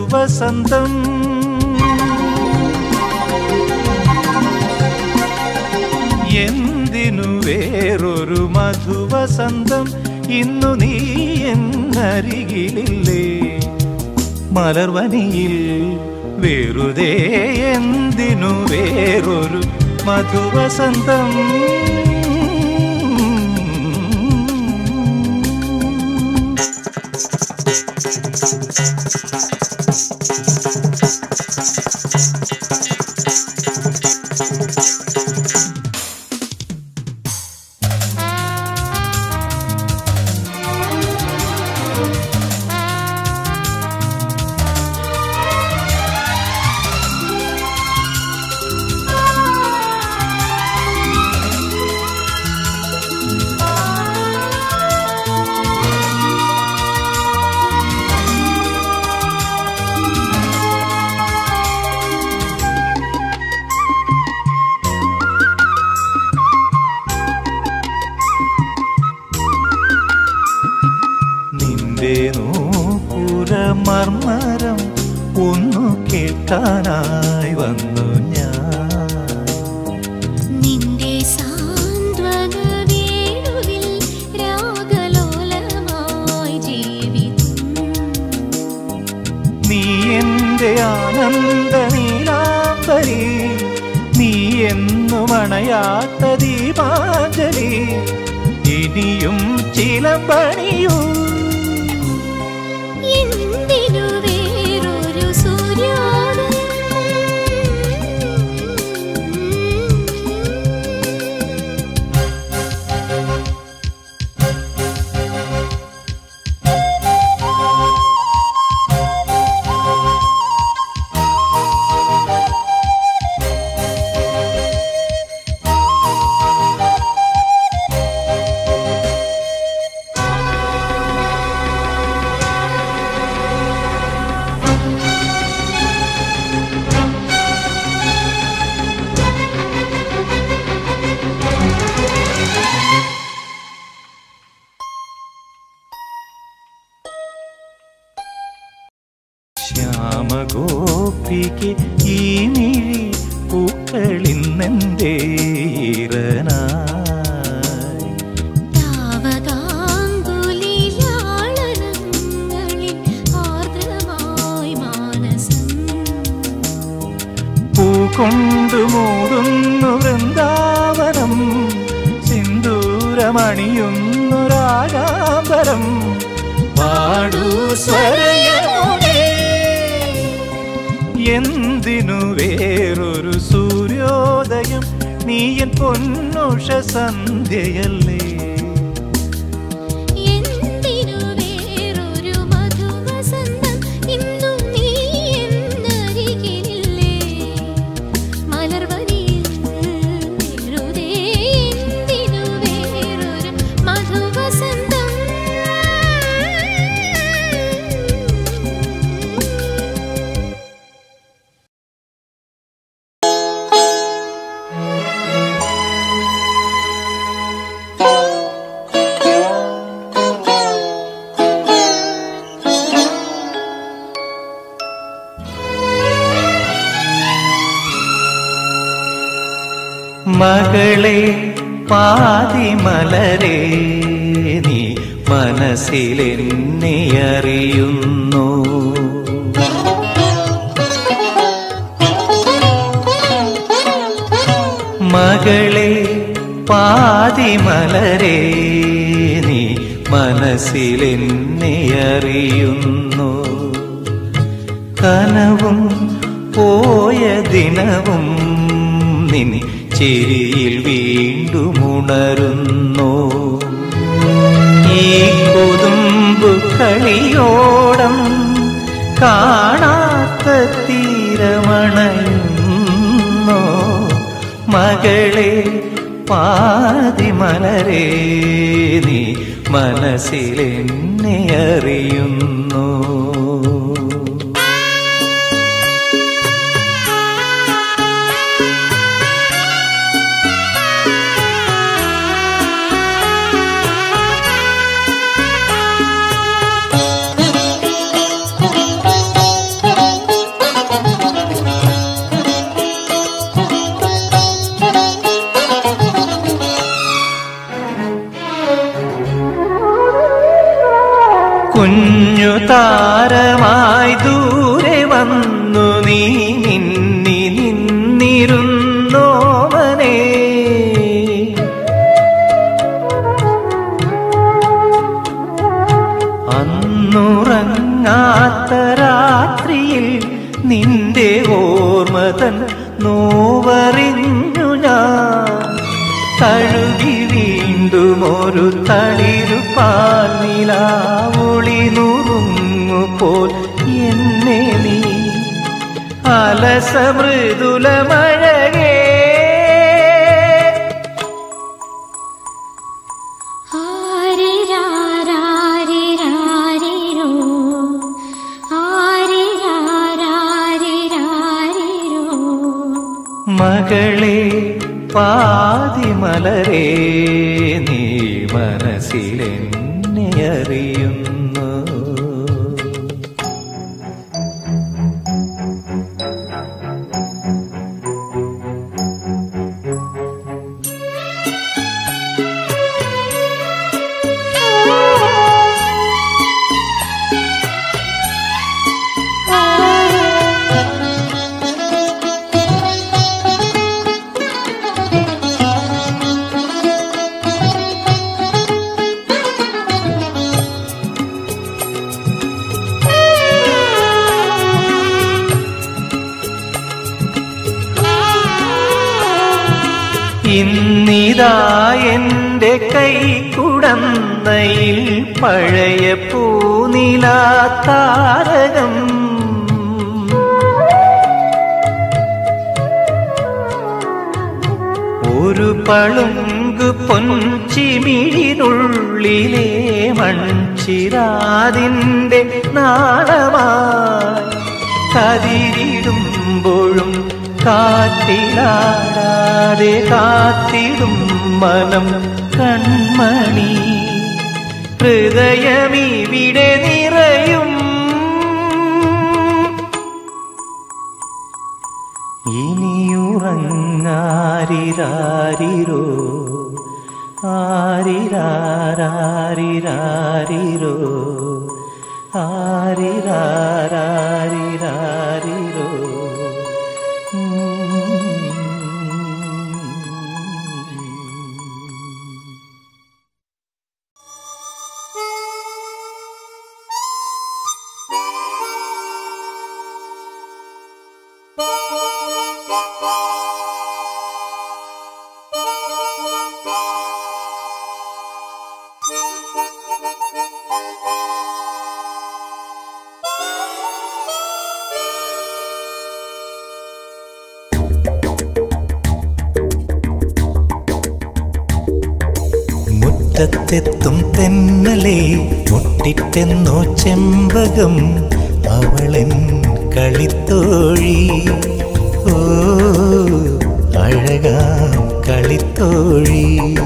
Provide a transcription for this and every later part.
മധുവസന്തം എന്തിനു വേറൊരു മധുവസന്തം ഇന്നു നീ എന്നരികിലില്ലേ മലർവനിയിൽ വെറുതെ എന്തിനു വേറൊരു മധുവസന്തം നിന്റെ നൂപുര മർമരം ഒന്നു കേൾക്കാനായി വന്നു ഞാൻ നിന്റെ സാന്ത്വന വേണുവിൽ രാഗലോലമായി ജീവിതം നീ എന്റെ ആനന്ദ നീലാംബരി നീ എന്നും അണയാത്ത ദീപാഞ്ജലി ഇനിയും ചിലമ്പണിയൂ എന്തിനു വേറൊരു സൂര്യോദയം ശ്യാമഗോപിക്ക് ഈ മിഴി പൂക്കളിന്നെന്തേ ഈറനായി താവതാങ്കുലിലാളനങ്ങളിൽ ആർദ്രമായി മാനസം പൂകൊണ്ടു മൂടുന്നു വൃന്ദാവനം സിന്ദൂരമണിയുന്നു രാഗാംബരം പാടൂ സ്വരയമുനേ എന്തിനു വേറൊരു സൂര്യോദയം നീയൻ പൊന്നുഷ സന്ധ്യയല്ലേ എന്തിനു വേറൊരു മധുവസന്തം ഇന്നും നീ എന്നരികിലില്ലേ മലർവനിയിൽ വെറുതെ എന്തിനു വേറൊരു മധുവസന്തം മകളെ പാതിമലരെ നീ മനസ്സിലെന്നെ അറിയുന്നു മകളെ പാതിമലരെ നീ മനസ്സിലെന്നെ അറിയുന്നു കനവും പോയ ദിനവും നിൻ ചിരിയിൽ വീണ്ടും ഉണരുന്നു ഈ കൊതുമ്പു കളിയോടം കാണാത്ത തീരമണയുന്നു മകളെ പാതിമലരെ നീ മനസ്സിലെന്നെ അറിയുന്നു ആ തഴുകി വീണ്ടും ഒരു തളിരുപാൽ നിലാവുളി നുറുങ്ങുപോൽ എന്നെ നീ അലസമൃദുലമഴകേ ആരിരാരാരിരാരിരോ. ആരിരാരാരിരാരിരോ. മകളെ പാതിമലരേ നീ മനസ്സിലെന്നെ അറിയുന്നു ഇന്നിതാ എന്റെ കൈ കുടന്നയിൽ പഴയ പൂനിലാ താരകം ഒരു പളുങ്ക് പൊൻചിമിഴിനുള്ളിലെ മൺചിരാതിന്റെ നാളമായി കതിരിടുമ്പോഴും കാറ്റിലാടാതെ കാത്തിടും മനം കൺമണി ഹൃദയമിവിടെ നിറയും ഇനിയുറങ്ങാരിരാരിരോ ആരിരാരാരിരാരിരോ ആരിരാരാരിരാരിരോ മുറ്റത്തെത്തും തെന്നലെ മുട്ടിട്ടെന്നോ ചെമ്പകം അവളൻ കളിത്തോഴി ഓ അഴകാം കളിത്തോഴി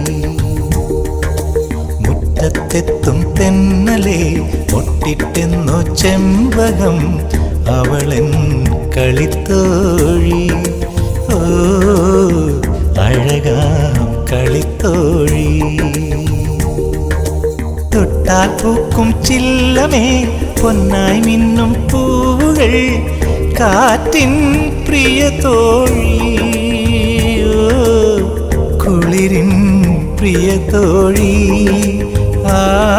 മുറ്റത്തെത്തും തെന്നലെ മുട്ടിട്ടെന്നോ ചെമ്പകം അവളൻ കളിത്തോഴി ഓ അഴകാം കളിത്തോഴി തൊട്ടാൽ പൂക്കും ചില്ലമേ പൊന്നായി മിന്നും പൂവുകൾ കാറ്റിൻ പ്രിയ തോഴി ഓ, കുളിരിൻ പ്രിയ തോഴി ആ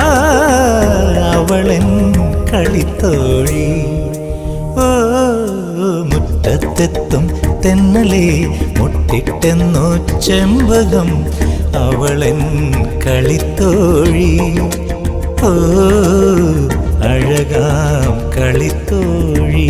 അവളൻ കളിത്തോഴി ഓ മുറ്റത്തെത്തും തെന്നലേ മുട്ടിട്ടെന്നോ ചെമ്പകം അവളൻ കളിത്തോഴി ഓ അഴകാം കളിത്തോഴി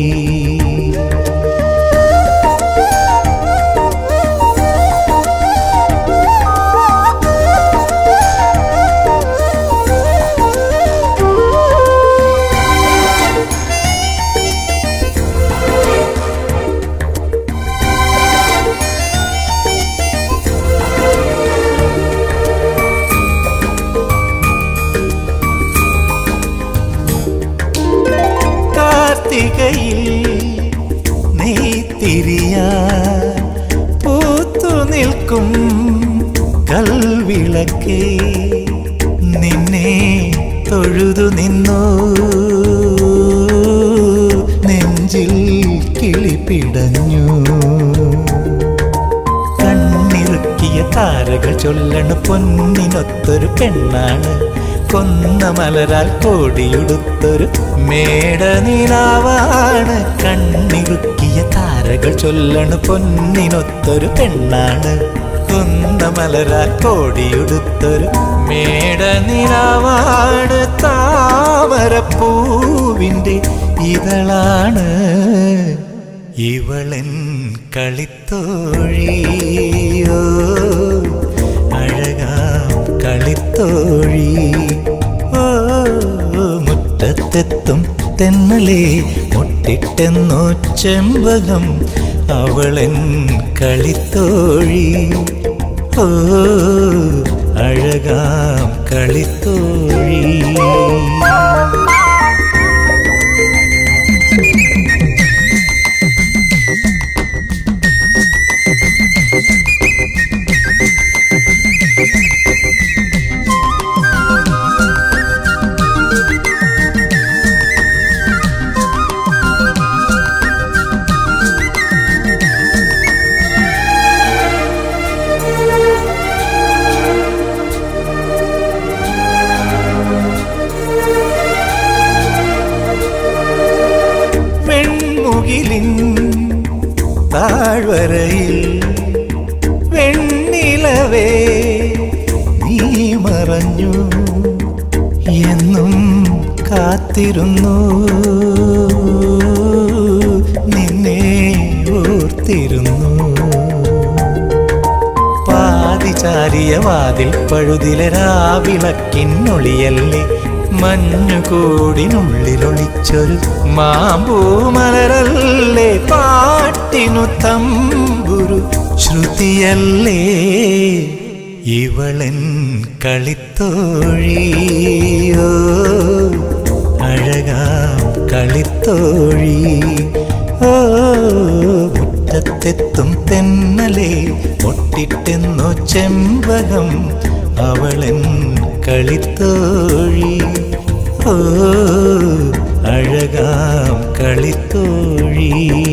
കാർത്തികയിൽ നെയ്ത്തിരിയ പൂത്തു നിൽക്കും കൽവിളക്കേ നിന്നെ തൊഴുതു നിന്നു നെഞ്ചിൽ കിളിപ്പിടഞ്ഞു കണ്ണിറുക്കിയ താരകൾ ചൊല്ലണ പൊന്നിനൊത്തൊരു പെണ്ണാണ് കൊന്ന മലരാൽ കോടിയുടുത്തൊരു മേടനിലാവാണ് കണ്ണിറുക്കിയ താരകൾ ചൊല്ലണ പൊന്നിനൊത്തൊരു പെണ്ണാണ് കുന്നമലരാൽ കോടിയുടുത്തൊരു മേട നിലവാട് താമരപ്പൂവിൻ്റെ ഇതളാണ് ഇവളൻ കളിത്തോഴിയോ അഴകാം കളിത്തോഴി ഓ മുറ്റത്തെത്തും തെന്നലേ മുട്ടിട്ടെന്നോ ചെമ്പകം അവളൻ കളിത്തോഴി ഓ അഴകാം കളിത്തോഴി വെൺമുകിലിൻ താഴ്വരയിൽ വെണ്ണിലവേ നീ മറഞ്ഞു എന്നും കാത്തിരുന്നു നിന്നെ ഓർത്തിരുന്നു പാതിചാരിയ വാതിൽ പഴുതിലെ രാവിളക്കിന്നൊളിയല്ലേ മഞ്ഞുകൂടിനുള്ളിലൊളിച്ചൊരു മാമ്പൂമലരല്ലേ പാട്ടിനു തമ്പുരു ശ്രുതിയല്ലേ ഇവളൻ കളിത്തോഴിയോ അഴകാം കളിത്തോഴി ഓ മുറ്റത്തെത്തും തെന്നലേ മുട്ടിട്ടെന്നോ ചെമ്പകം അവളൻ കളിത്തോഴി ഓ അഴകാം കളിത്തോഴി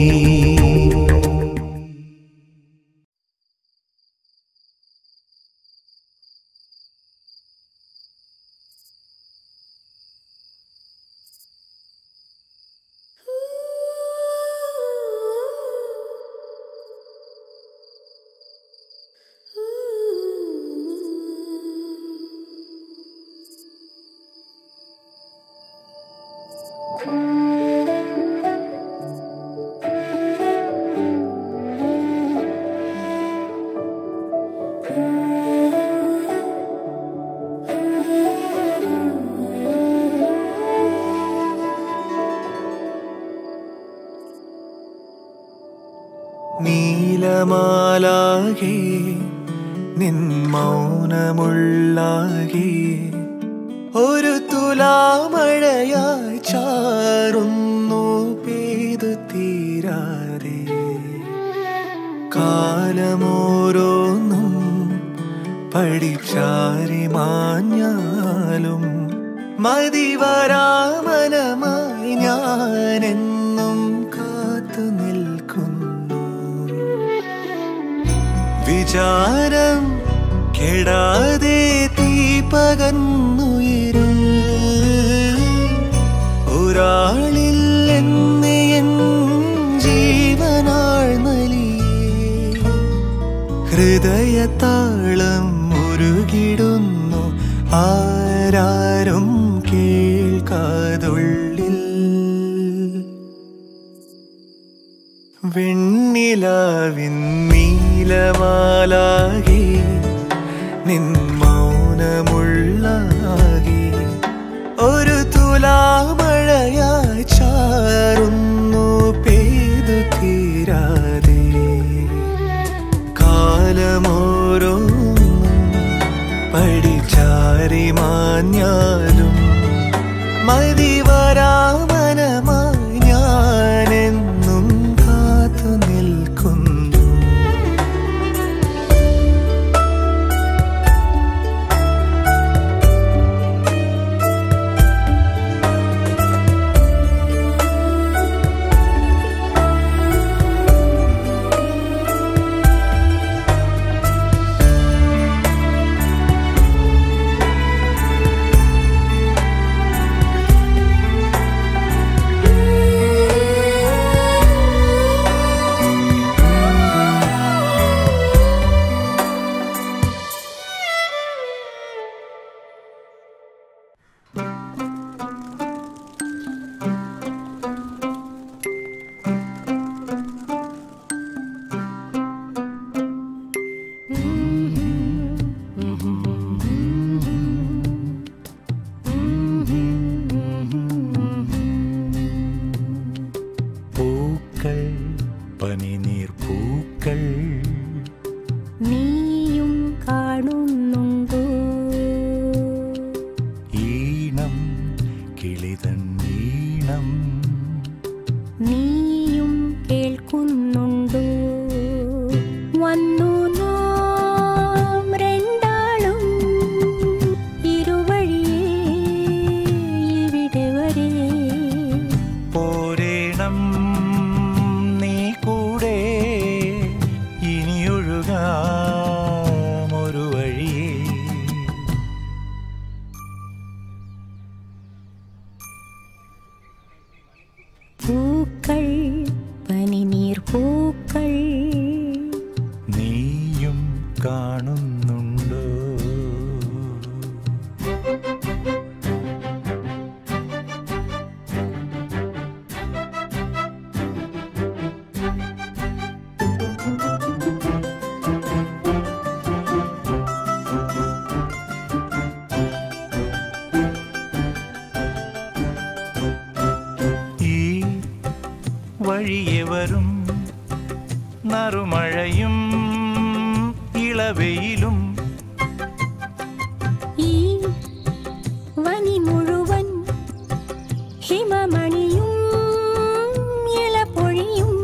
നീലമാലാകെ നിൻ മൗനമുള്ളാകെ ഒരു തുലാമഴയായി ചാറുന്നു പെയ്തു തീരാതെ കാലമോരോന്നും പഠിച്ചാരി മാഞ്ഞാലും മതിവരാമനമായി ഞാനെന്നും കാത്തു നിൽക്കുന്നു വിചാരം കെടാതെ തീ പകർന്നുയരും ഒരാളിൽ എന്ന് എൻ ജീവനാൾ നലിയേ ഹൃദയതാളം മുരുകിടുന്നു ആരാരും കേൾക്കാതുള്ളിൽ വെണ്ണിലാവിൻ നീലമാലാകെ നിൻ മൗനമുള്ളാകെ ഒരു തുലാമഴയായി ചാറുന്നു പെയ്തു തീരാതെ കാലമോരോന്നും പഠിച്ചാരി മാഞ്ഞാലും മതിവരാമനമായി ഞാനെന്നും കാത്തു നിൽക്കുന്നു കാണുന്നുണ്ടോ ഈണം കിളിതൻ ഈണം നീയും കേൾക്കുന്നുണ്ടോ വന്നു നാം രണ്ടാളും ഇരുവഴിയേ ഇവിടെ വരെ പോരേണം നീ കൂടെ ഇനിയൊഴുകാം ഒരു വഴിയേ പൂക്കൾ പനിനീർ പൂക്കൾ നീയും കാണുന്നുണ്ടോ ഈ വഴിയെ വരും നറുമഴയും ഇളവെയിലും ഈ വനി മുഴുവൻ ഹിമമണിയും ഇളപ്പൊഴിയും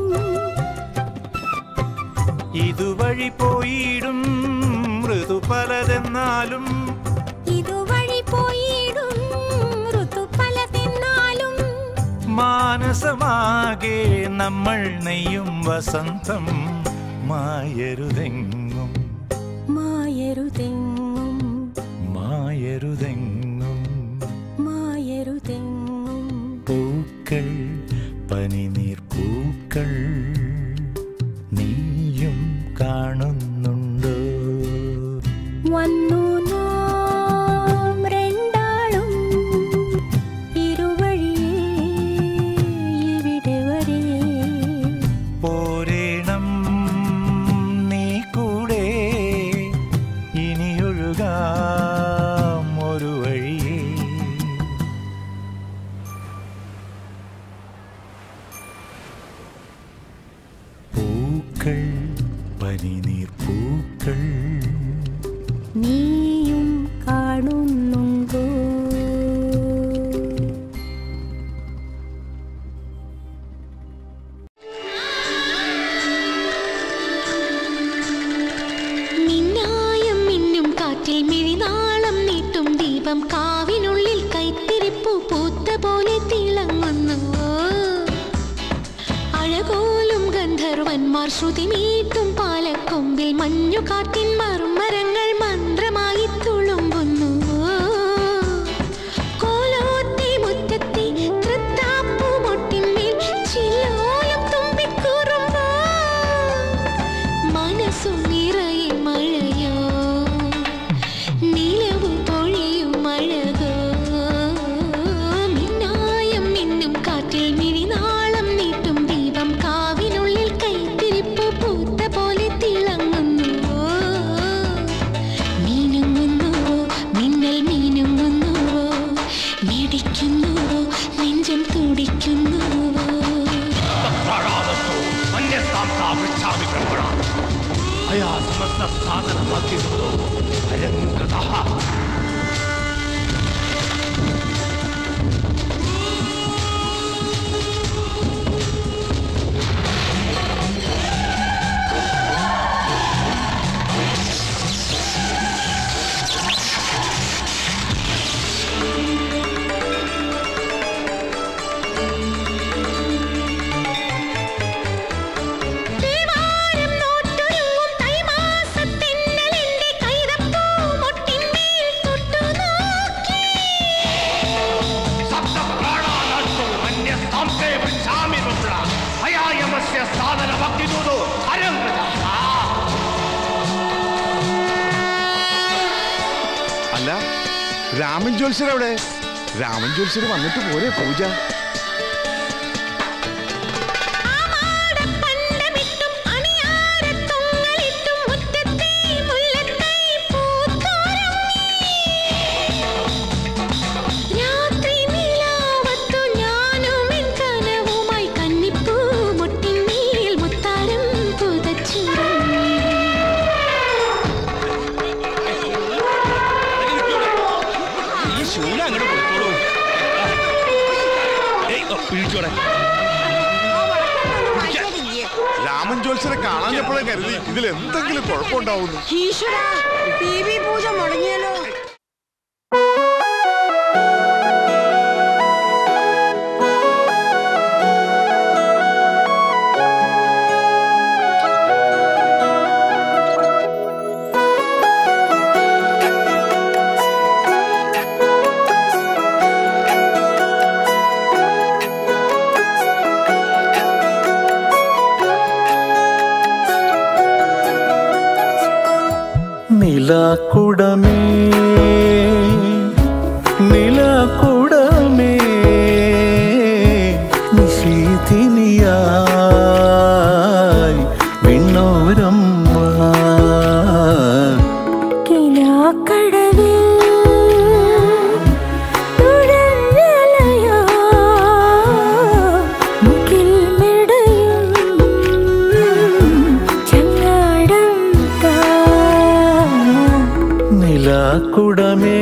ഇതുവഴി പോയിടും ഋതു പലതെന്നാലും ഇതുവഴി പോയിടും ഋതു പലതെന്നാലും മാനസമാകെ നമ്മൾ നെയ്യും വസന്തം മായരുതെങ്ങും മായരുതെങ്ങും മായരുതെങ്ങും മായരുതെങ്ങും പൂക്കൾ പനിനീർ പൂക്കൾ നീയും കാണുന്നുണ്ടോ വന്നു നാം രണ്ടാളും ഇരുവഴിയേ ഇവിടെ വരെ പോരേണം നീ കൂടെ ഇനിയൊഴുകാം ഒരു വഴിയേ പൂക്കൾ പനിനീർ പൂക്കൾ നീയും കാണുന്നുണ്ടോ മിന്നായം മിന്നും കാറ്റിൽ മിഴിനാളം നീട്ടും ദീപം കാവിനുള്ളിൽ കൈത്തിരിപ്പു പൂത്ത പോലെ തിളങ്ങുന്നു അഴകോലും ഗന്ധർവന്മാർ ശ്രുതി മീട്ടും പാലക്കൊമ്പിൽ മഞ്ഞുകാട്ടിൻ മറുമരങ്ങൾ മന്ത്രമായി തുളുമ്പുന്നു കോലോത്തി മുറ്റത്തെ തൃത്താപ്പുമൊട്ടിന്മേൽ ചില്ലോലം തുമ്പിക്കുറുമ്പോ മനസ്സു നിറയെ മഴയോ നിലവും പൊഴിയും അഴകോ മിന്നായം മിന്നും കാറ്റിൽ മിഴിനാളം നീട്ടും ദീപം കാവിനുള്ളിൽ കൈത്തിരിപ്പ് പൂത്ത പോലെ തിളങ്ങുന്നു മീനുങ്ങുന്നുവോ മിന്നൽ മീനുങ്ങുന്നുവോ മിടിക്കുന്നുവോ നെഞ്ചം തുടിക്കുന്നുവോ ಪ್ರಾಣಾವತ್ತು ಅನ್ಯಸ್ತಾಂತ ವೃಕ್ಷಾಮಿ ಬ್ರಹ್ಮಣ ಅಯಾ ಸಮಸ್ತ ಸಾಧನ ಮತ್ತಿರುವುದು ಭಯಂಕೃತಃ ദേവാരം നോട്ടൊരുങ്ങും തൈമാസത്തെന്നലെന്റെ കൈതപ്പൂ മൊട്ടിന്മേൽ തൊട്ടുനോക്കി. ಸಪ್ತ ಪ್ರಾಣಾನಷ್ಟು ಅನ್ಯಸ್ತಾಂತೆ ವೃಕ್ಷಾಮಿ ರುದ್ರ ಅಯಾಯಮಸ್ಯ ಸಾಧನ ಭಕ್ತಿದುದು ಅರಂಕೃತ അല്ല രാമൻ ജ്യോത്സ്യർ എവിടെ രാമൻ ജ്യോത്സ്യർ വന്നിട്ട് പോരെ പൂജ ആമാടപ്പണ്ടമിട്ടും അണിയാരത്തൊങ്ങലിട്ടും മുറ്റത്തെ മുല്ലത്തൈ പൂത്തോരങ്ങി. രാത്രി നിലാവത്തു ഞാനും എൻ കനവുമായി കന്നിപ്പൂ മുട്ടിന്മേൽ മുത്താരം പുതച്ചുറങ്ങി പിടിച്ചോടെ രാമൻ ജോത്സരെ കാണാഞ്ഞപ്പോഴേ കരുതി ഇതിൽ എന്തെങ്കിലും കുഴപ്പമുണ്ടാവുന്നു ഈശ്വരാ ടി വി പൂജ മുടങ്ങിയല്ലോ നിലാക്കുടമേ നിലാക്കുടമേ നിശീതിനിയായി വിണ്ണോരമ്മ കിനാക്കടവിൽ തുഴഞ്ഞലയോ മുകിൽ മെടയും ചങ്ങാടം താ നിലാക്കുടമേ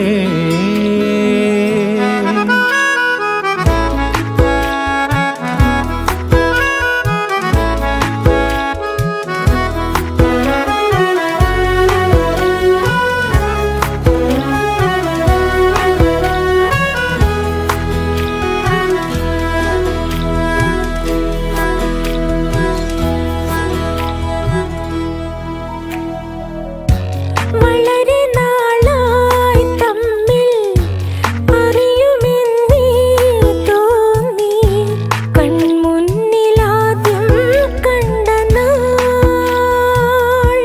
വളരെ നാളായി തമ്മിൽ അറിയുമെന്നേ തോന്നി കൺമുന്നിലാദ്യം കണ്ട നാൾ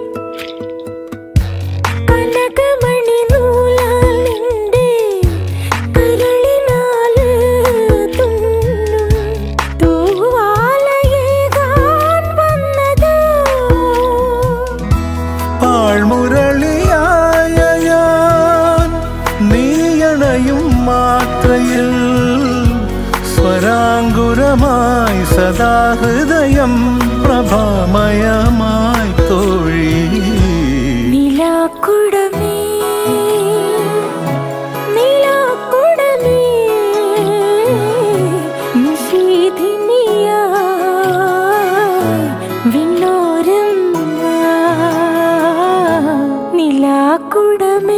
കനകമണി നൂലാൽ നിന്റെ കരളിനാല് തുന്നും തൂവാലയേകാൻ വന്നതോ പാഴ്മുരളിയായ ഞാൻ നീയണയും മാത്രയിൽ സ്വരാങ്കുരമായി സദാഹൃദയം പ്രഭാമയമായി തോഴി നിലാക്കുടമേ നിലാക്കുടമേ നിശീധിനിയായി വിണ്ണോരം നിലാക്കുടമേ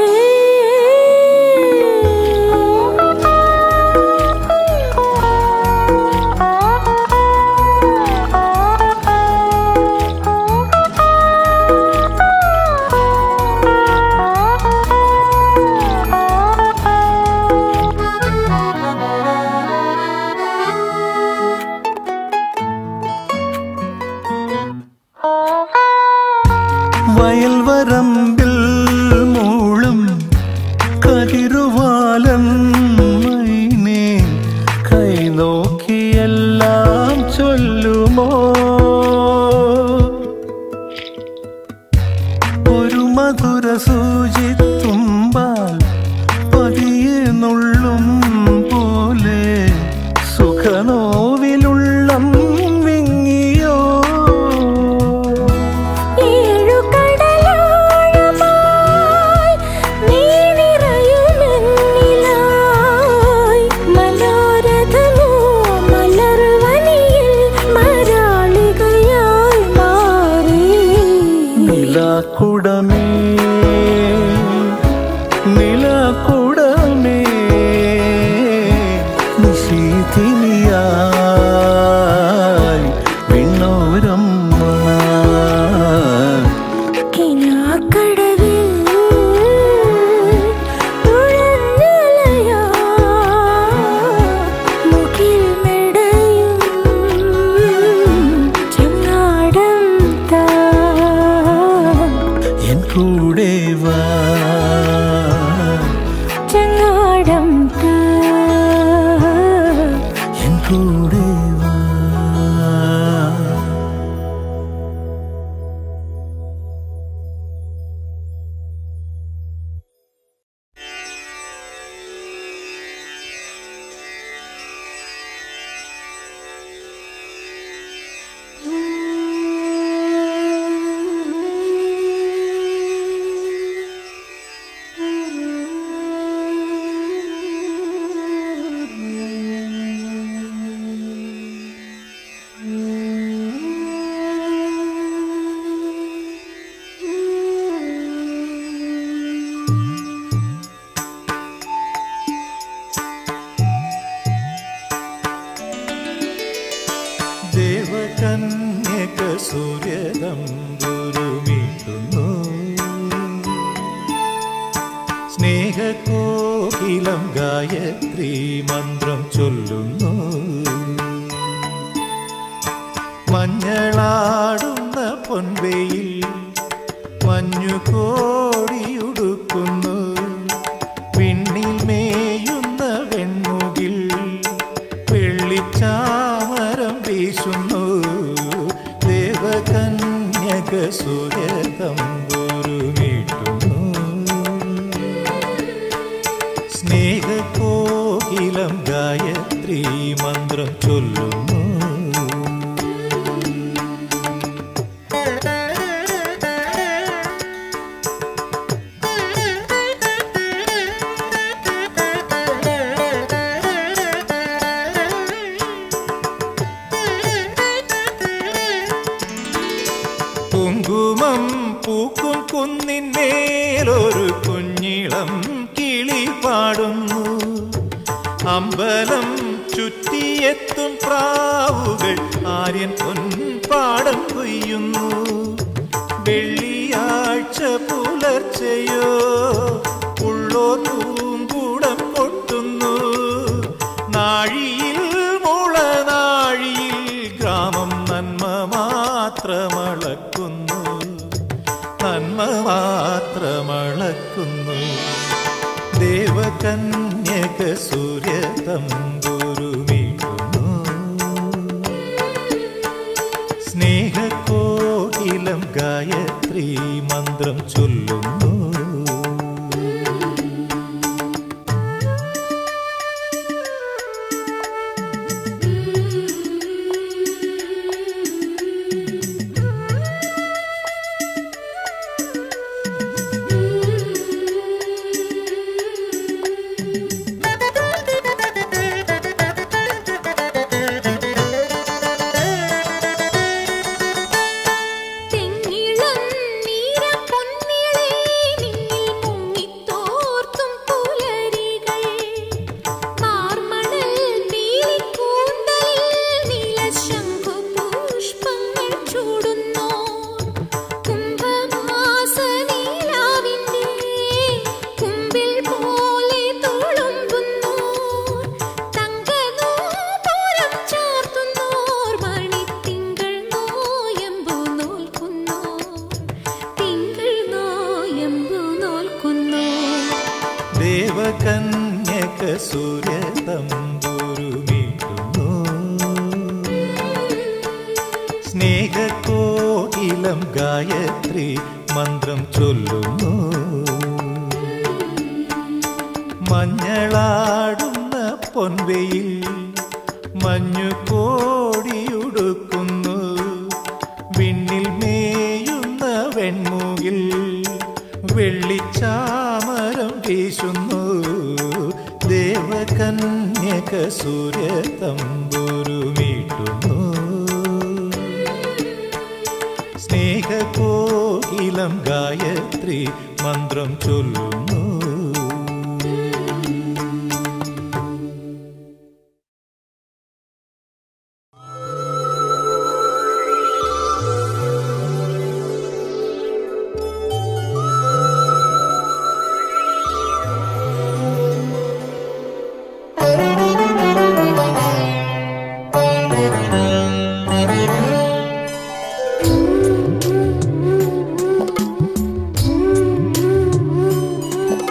വയൽവരമ്പിൽ മൂളും കതിരുവാലൻ മൈനേ കൈ നോക്കിയെല്ലാം ചൊല്ലുമോ ഒരു മധുര സൂചിത്തുമ്പാൽ പതിയെ നുള്ളും പോലെ സുഖനോവിലുള്ളം വിങ്ങിയോ ഏഴു കടലാഴമായി നീ നിറയുമെന്നിലായി മനോരഥമോ മലർവനിയിൽ മരാളികയായി മാറി നിലാക്കുടമേ നിലാക്കുടമേ നിശീതിനിയായി വിണ്ണോരമ്മ കിനാക്കടവിൽ തുഴഞ്ഞലയോ മുകിൽ മെടയും ചങ്ങാടം താ എൻ കൂടെ വാ ചങ്ങാടം താ എൻ കൂടെ വാ ആ സ്നേഹകോകിലം ഗായത്രി മന്ത്രം ചൊല്ലുന്നു മഞ്ഞളാടുന്ന പൊൻവെയിൽ മഞ്ഞു കോടിയുടുക്കുന്നു വിണ്ണിൽ മേയുന്ന വെൺമുകിൽ വെള്ളിച്ചാമരം വീശുന്നു ദേവകന്യക സൂര്യതമ്പുരുമീട്ടുന്നു സ്നേഹകോകിലം ഗായത്രി മന്ത്രം ചൊല്ലുന്നു കുങ്കുമം പൂക്കും കുന്നിന്മേലൊരു കുഞ്ഞിളം കിളി പാടുന്നു അമ്പലം ചുറ്റിയെത്തും പ്രാവുകൾ ആര്യൻ പൊൻപാടം കൊയ്യുന്നു വെള്ളിയാഴ്ച പുലർച്ചയോ ഉള്ളോ പൂങ്കൂടം കൊട്ടുന്നു നാഴിയിൽ മുളനാഴിയിൽ ഗ്രാമം നന്മ മാത്രമളക്കുന്നു നന്മ മാത്രമളക്കുന്നു ദേവകന്യക സൂര്യ തമ്പുരുമീട്ടുന്നു സ്നേഹകോകിലം ഗായത്രി മന്ത്രം ചൊല്ലുന്നു തെങ്ങിളം നീരപ്പൊന്നിളേ നിന്നിൽ മുങ്ങിത്തോർത്തും പുലരികൾ മാർമണൽ പീലിക്കൂന്തലിൽ നീലശംഖു പുഷ്പങ്ങൾ ചൂടുന്നു കുംഭമാസ നീലാവിൻ്റെ കുമ്പിൽ പോലെ തുളുമ്പുന്നു തങ്കനൂപുരം ചാർത്തുന്നോർ മണിത്തിങ്കൾ നോയമ്പു നോൽക്കുന്നു തിങ്കൾ നോയമ്പു നോൽക്കുന്നു ദേവകന്യക സൂര്യ തമ്പുരുമീട്ടുന്നു സ്നേഹകോകിലം ഗായത്രി മന്ത്രം ചൊല്ലുന്നു മഞ്ഞളാടുന്ന പൊൻവെയിൽ മഞ്ഞു കോടിയുടുക്കുന്നു വിണ്ണിൽ മേയുന്ന വെൺമുകിൽ വെള്ളിച്ചാമരം വീശുന്നു ദേവകന്യക സൂര്യ തമ്പുരുമീട്ടുന്നു സ്നേഹകോകിലം ഗായത്രി മന്ത്രം ചൊല്ലുന്നു Thank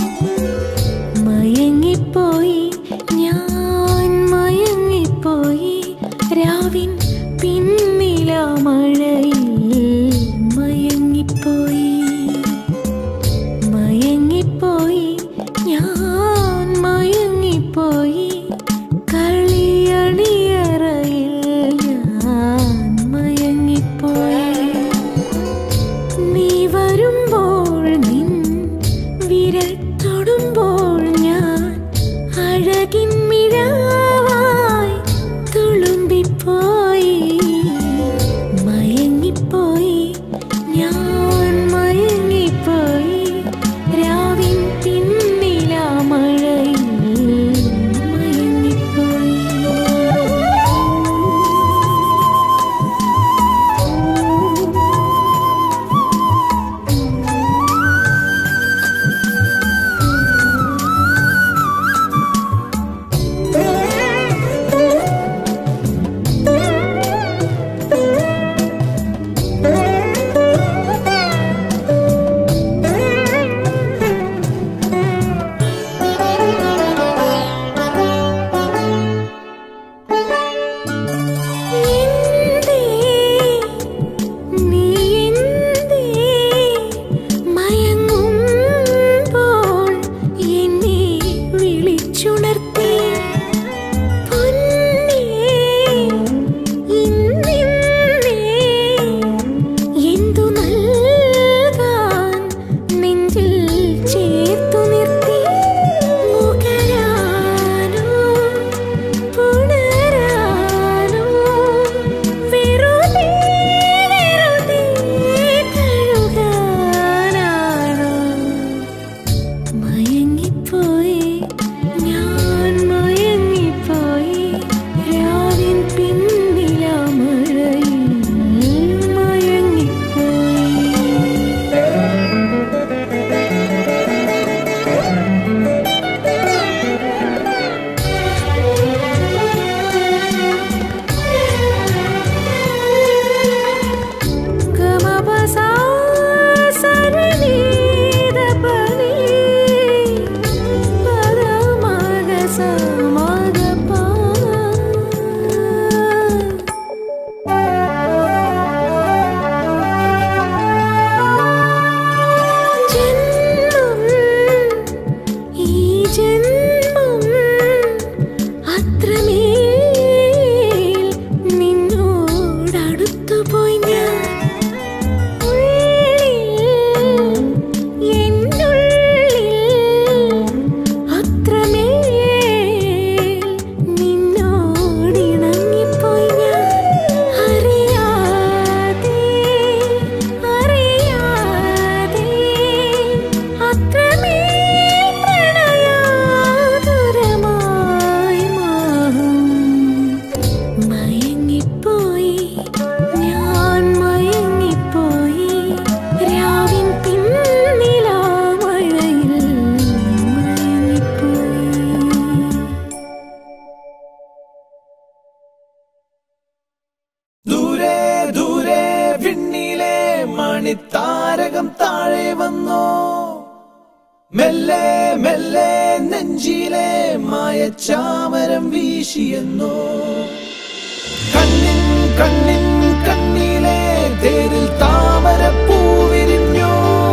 മെല്ലെ മെല്ലെ നെഞ്ചിലെ മായച്ചാമരം വീശിയെന്നോ കണ്ണിൻ കണ്ണിൻ കണ്ണിലെ തേരിൽ താമര പൂവിരിഞ്ഞോ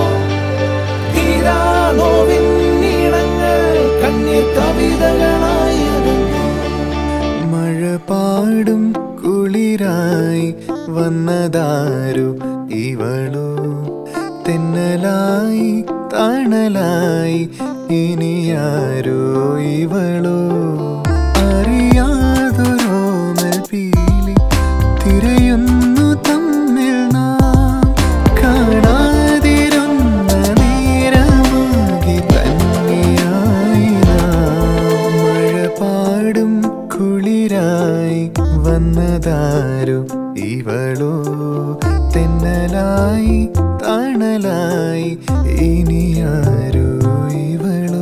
തീരാനോവിൻ നീളങ്ങൾ കണ്ണീർ കവിതകളായി അകന്നു. മഴ പാടും കുളിരായി വന്നതാരു ഇവളോ തെന്നലായി തണലായി ഇനിയാരോ ഇവളോ അറിയാതൊരോമൽ പീലി തിരയുന്നു തമ്മിൽ നാം കാണാതിരുന്ന നേരമാകി തന്നെയായി നാം മഴ പാടും കുളിരായി വന്നതാരു ഇവളോ തെന്നലായി തണലായി ഇനിയാരോ ഇവളോ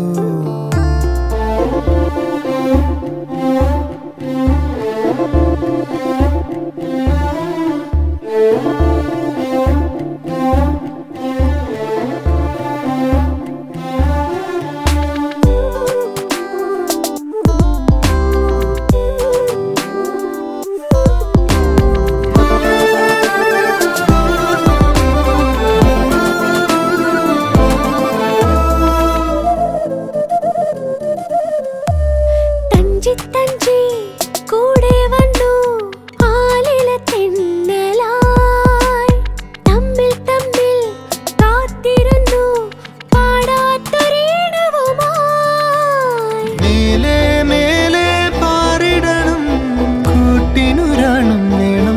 തഞ്ചി തഞ്ചി കൂടെ വന്നു ആലില തെന്നലായി തമ്മിൽ തമ്മിൽ കാത്തിരുന്നു പാടാത്തൊരീണവുമായി മേലെ മേലെ പാറിടണം കൂട്ടിനുരാണം വേണം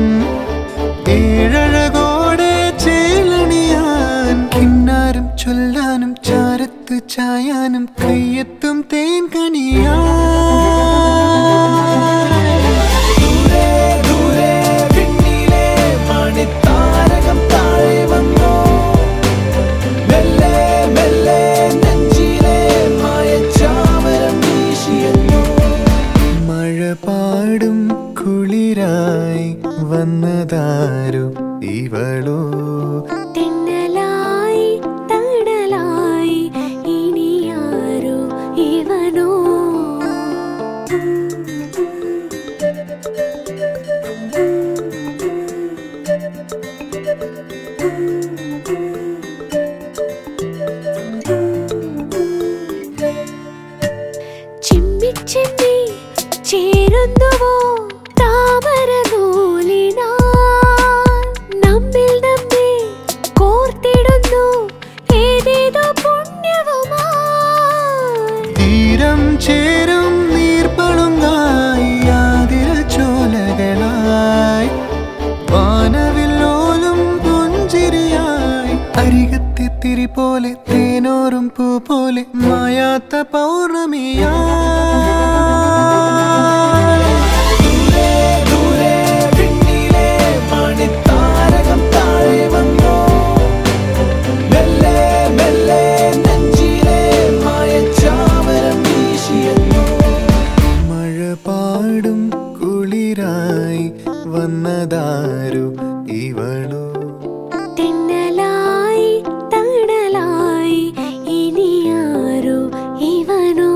ഏഴഴകോടെ ചേലണിയാൻ കിന്നാരം ചൊല്ലാനും ചാരത്ത് ചായാനും കയ്യെത്തും തേൻ കണിയാ ദൂരെ ദൂരെ വിണ്ണിലെ മണിത്താരകം താഴെ വന്നോ മെല്ലെ മെല്ലെ നെഞ്ചിലെ മായച്ചാമരം വീശിയെന്നോ മഴ പാടും കുളിരായി വന്നതാരു ഇവളോ തെന്നലായി തണലായി ഇനിയാരോ ഇവനോ ചിമ്മി ചിമ്മി ചേരുന്നുവോ താമര നൂലിനാ നമ്മിൽ നമ്മെ കോർത്തിടുന്നു ഏതേതോ പുണ്യവുമായി തീരം ചേരും നീർപ്പളുങ്ങായി ആതിര ചോലകളായി വാനവില്ലോലും പുഞ്ചിരിയായി അരികത്തെത്തിരി പോലെ തേനോറും പൂ പോലെ മായാത്ത പൗർണമിയാ ദൂരെ ദൂരെ വിണ്ണിലെ മണിത്താരകം താഴെ വന്നോ മെല്ലെ മെല്ലെ നെഞ്ചിലെ മായച്ചാമരം വീശിയെന്നോ മഴ പാടും കുളിരായി വന്നതാരു ഇവളോ തെന്നലായി തണലായി ഇനിയാരോ ഇവനോ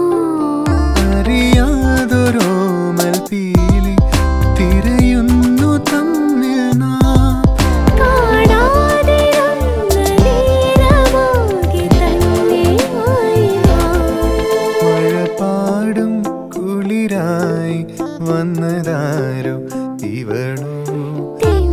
അറിയാതൊരോമൽ പീലി തിരയുന്നു തമ്മിൽ നാം കാണാതിരുന്ന നേരമാകെ തന്നെയായി നാം. മഴ പാടും കുളിരായി വന്നതാരോ ഇവളോ തെന്നലായി